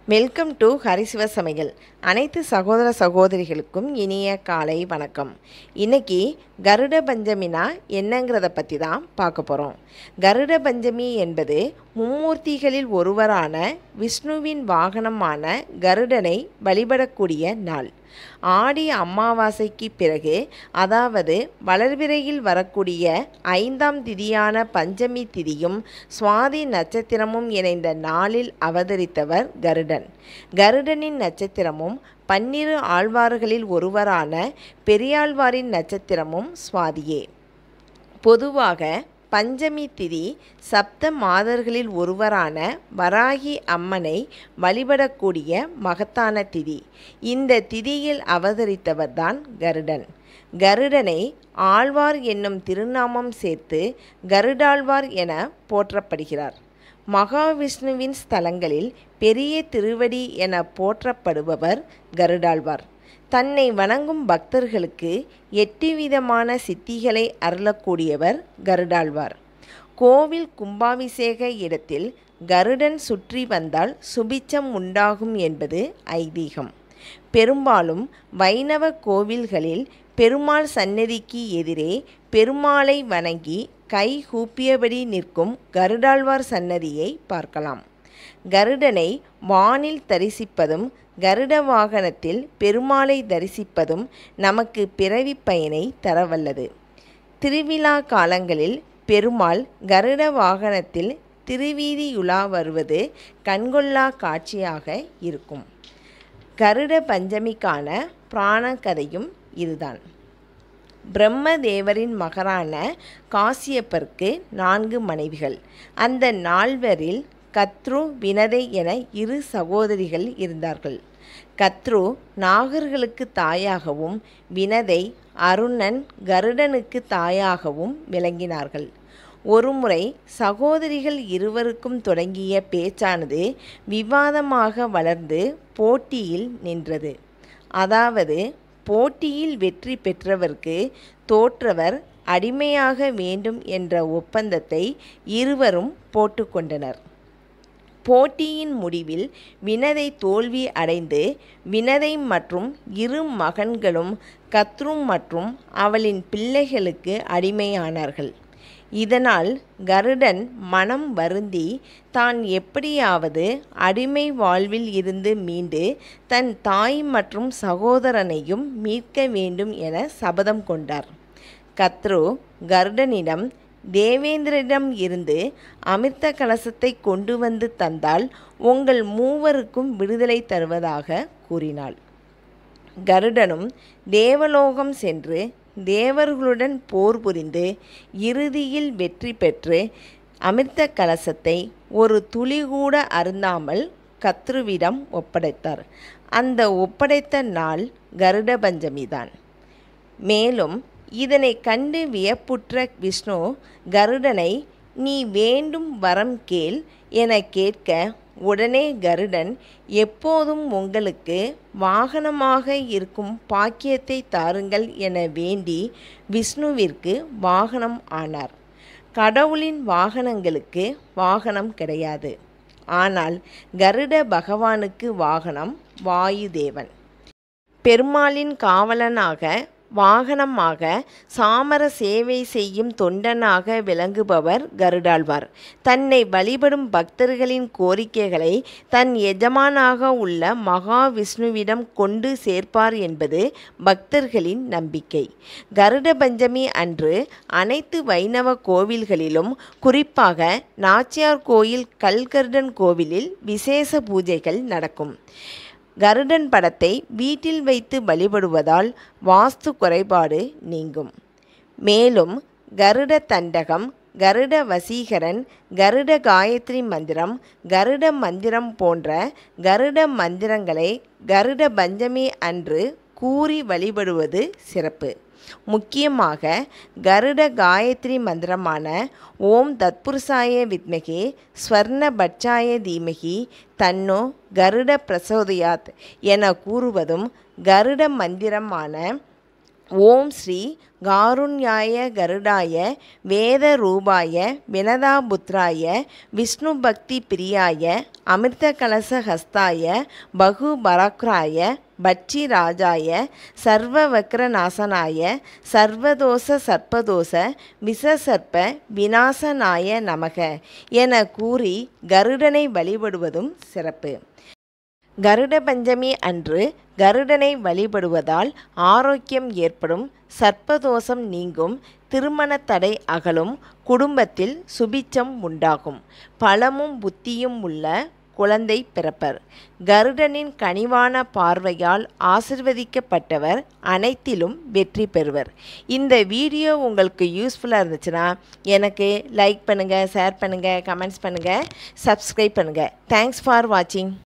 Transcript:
welcome to ஹரிசிவ சமையல் அனைத்து சகோதர சகோதரிகளுக்கும் இனிய காலை வணக்கம் இன்னைக்கு கருட பஞ்சமினா என்னங்கிறத பற்றி தான் பார்க்க போகிறோம் கருட பஞ்சமி என்பது மும்மூர்த்திகளில் ஒருவரான விஷ்ணுவின் வாகனமான கருடனை வழிபடக்கூடிய நாள் ஆடி அமாவாசைக்கு பிறகு அதாவது வளர்பிறையில் வரக்கூடிய ஐந்தாம் திதியான பஞ்சமி திதியும் சுவாதி நட்சத்திரமும் இணைந்த நாளில் அவதரித்தவர் கருடன் கருடனின் நட்சத்திரமும் பன்னிரு ஆழ்வார்களில் ஒருவரான பெரியாழ்வாரின் நட்சத்திரமும் சுவாதியே பொதுவாக பஞ்சமி திதி சப்த மாதர்களில் ஒருவரான வராகி அம்மனை வழிபடக்கூடிய மகத்தான திதி இந்த திதியில் அவதரித்தவர்தான் கருடன் கருடனை ஆழ்வார் என்னும் திருநாமம் சேர்த்து கருடாழ்வார் என போற்றப்படுகிறார் மகாவிஷ்ணுவின் ஸ்தலங்களில் பெரிய திருவடி என போற்றப்படுபவர் கருடாழ்வார் தன்னை வணங்கும் பக்தர்களுக்கு எட்டு விதமான சித்திகளை அருளக்கூடியவர் கருடாழ்வார் கோவில் கும்பாபிஷேக இடத்தில் கருடன் சுற்றி வந்தால் சுபிச்சம் உண்டாகும் என்பது ஐதீகம் பெரும்பாலும் வைணவ கோவில்களில் பெருமாள் சந்நிதிக்கு எதிரே பெருமாளை வணங்கி கை கூப்பியபடி நிற்கும் கருடாழ்வார் சன்னதியை பார்க்கலாம் கருடனை வானில் தரிசிப்பதும் கருட வாகனத்தில் பெருமாளை தரிசிப்பதும் நமக்கு பிறவி பயனை தரவல்லது திருவிழா காலங்களில் பெருமாள் கருட வாகனத்தில் திருவீதியுலா வருவது கண்கொள்ளா காட்சியாக இருக்கும் கருட பஞ்சமிக்கான புராண கதையும் இதுதான் பிரம்மதேவரின் மகரான காசியப்பருக்கு நான்கு மனைவிகள் அந்த நால்வரில் கத்ரு வினதை என இரு சகோதரிகள் இருந்தார்கள் கத்ரு நாகர்களுக்கு தாயாகவும் வினதை அருணன் கருடனுக்கு தாயாகவும் விளங்கினார்கள் ஒருமுறை சகோதரிகள் இருவருக்கும் தொடங்கிய பேச்சானது விவாதமாக வளர்ந்து போட்டியில் நின்றது அதாவது போட்டியில் வெற்றி பெற்றவர்க்கு தோற்றவர் அடிமையாக வேண்டும் என்ற ஒப்பந்தத்தை இருவரும் போட்டுக்கொண்டனர் போட்டியின் முடிவில் வினதை தோல்வி அடைந்து வினதை மற்றும் இரு மகன்களும் கத்ரும் மற்றும் அவளின் பிள்ளைகளுக்கு அடிமையானார்கள் இதனால் கருடன் மனம் வருந்தி தான் எப்படியாவது அடிமை வாழ்வில் இருந்து மீண்டு தன் தாய் மற்றும் சகோதரனையும் மீட்க வேண்டும் என சபதம் கொண்டார் கத்ரு கருடனிடம் தேவேந்திரனிடம் இருந்து அமிர்த கலசத்தை கொண்டு வந்து தந்தால் உங்கள் மூவருக்கும் விடுதலை தருவதாக கூறினாள் கருடனும் தேவலோகம் சென்று தேவர்களுடன் போர் புரிந்து இறுதியில் வெற்றி பெற்று அமிர்த கலசத்தை ஒரு துளி கூட அருந்தாமல் கத்ருவிடம் ஒப்படைத்தார் அந்த ஒப்படைத்த நாள் கருட பஞ்சமிதான் மேலும் இதனை கண்டு வியப்புற்ற விஷ்ணு கருடனை நீ வேண்டும் வரம் கேள் என கேட்க உடனே கருடன் எப்போதும் உங்களுக்கு வாகனமாக இருக்கும் பாக்கியத்தை தாருங்கள் என வேண்டி விஷ்ணுவிற்கு வாகனம் ஆனார் கடவுளின் வாகனங்களுக்கு வாகனம் கிடையாது ஆனால் கருட பகவானுக்கு வாகனம் வாயுதேவன் பெருமாளின் காவலனாக வாகனமாக சாமர சேவை செய்யும் தொண்டனாக விளங்குபவர் கருடாழ்வார் தன்னை வழிபடும் பக்தர்களின் கோரிக்கைகளை தன் எஜமானாக உள்ள மகாவிஷ்ணுவிடம் கொண்டு சேர்ப்பார் என்பது பக்தர்களின் நம்பிக்கை கருட பஞ்சமி அன்று அனைத்து வைணவ கோவில்களிலும் குறிப்பாக நாச்சியார் கோயில் கல்கருடன் கோவிலில் விசேஷ பூஜைகள் நடக்கும் கருடன் படத்தை வீட்டில் வைத்து வழிபடுவதால் வாஸ்து குறைபாடு நீங்கும் மேலும் கருட தண்டகம் கருட வசீகரன் கருட காயத்ரி மந்திரம் கருட மந்திரம் போன்ற கருட மந்திரங்களை கருட பஞ்சமி அன்று கூறி வழிபடுவது சிறப்பு முக்கியமாக கருட காயத்ரி மந்திரமான ஓம் தத்புருஷாய வித்மகே ஸ்வர்ண பட்சாய தீமகி தன்னோ கருட பிரசோதயாத் என கூறுவதும் கருட மந்திரமான ஓம் ஸ்ரீ காருண்யாய கருடாய வேத ரூபாய வினதாபுத்ராய விஷ்ணு பக்தி பிரியாய அமிர்த கலச ஹஸ்தாய பகு பராக்ராய பட்சி ராஜாய சர்வ வக்ரநாசனாய சர்வதோஷ சர்ப்பதோஷ விசசர்ப்ப விநாசனாய நமக என கூறி கருடனை வழிபடுவதும் சிறப்பு கருட பஞ்சமி அன்று கருடனை வழிபடுவதால் ஆரோக்கியம் ஏற்படும் சர்ப்பதோஷம் நீங்கும் திருமண தடை அகலும் குடும்பத்தில் சுபிச்சம் உண்டாகும் பலமும் புத்தியும் உள்ள குழந்தை பிறப்பர் கருடனின் கனிவான பார்வையால் ஆசிர்வதிக்கப்பட்டவர் அனைத்திலும் வெற்றி பெறுவர் இந்த வீடியோ உங்களுக்கு யூஸ்ஃபுல்லாக இருந்துச்சுன்னா எனக்கு லைக் பண்ணுங்கள் ஷேர் பண்ணுங்கள் கமெண்ட்ஸ் பண்ணுங்கள் சப்ஸ்கிரைப் பண்ணுங்கள் தேங்க்ஸ் ஃபார் வாட்சிங்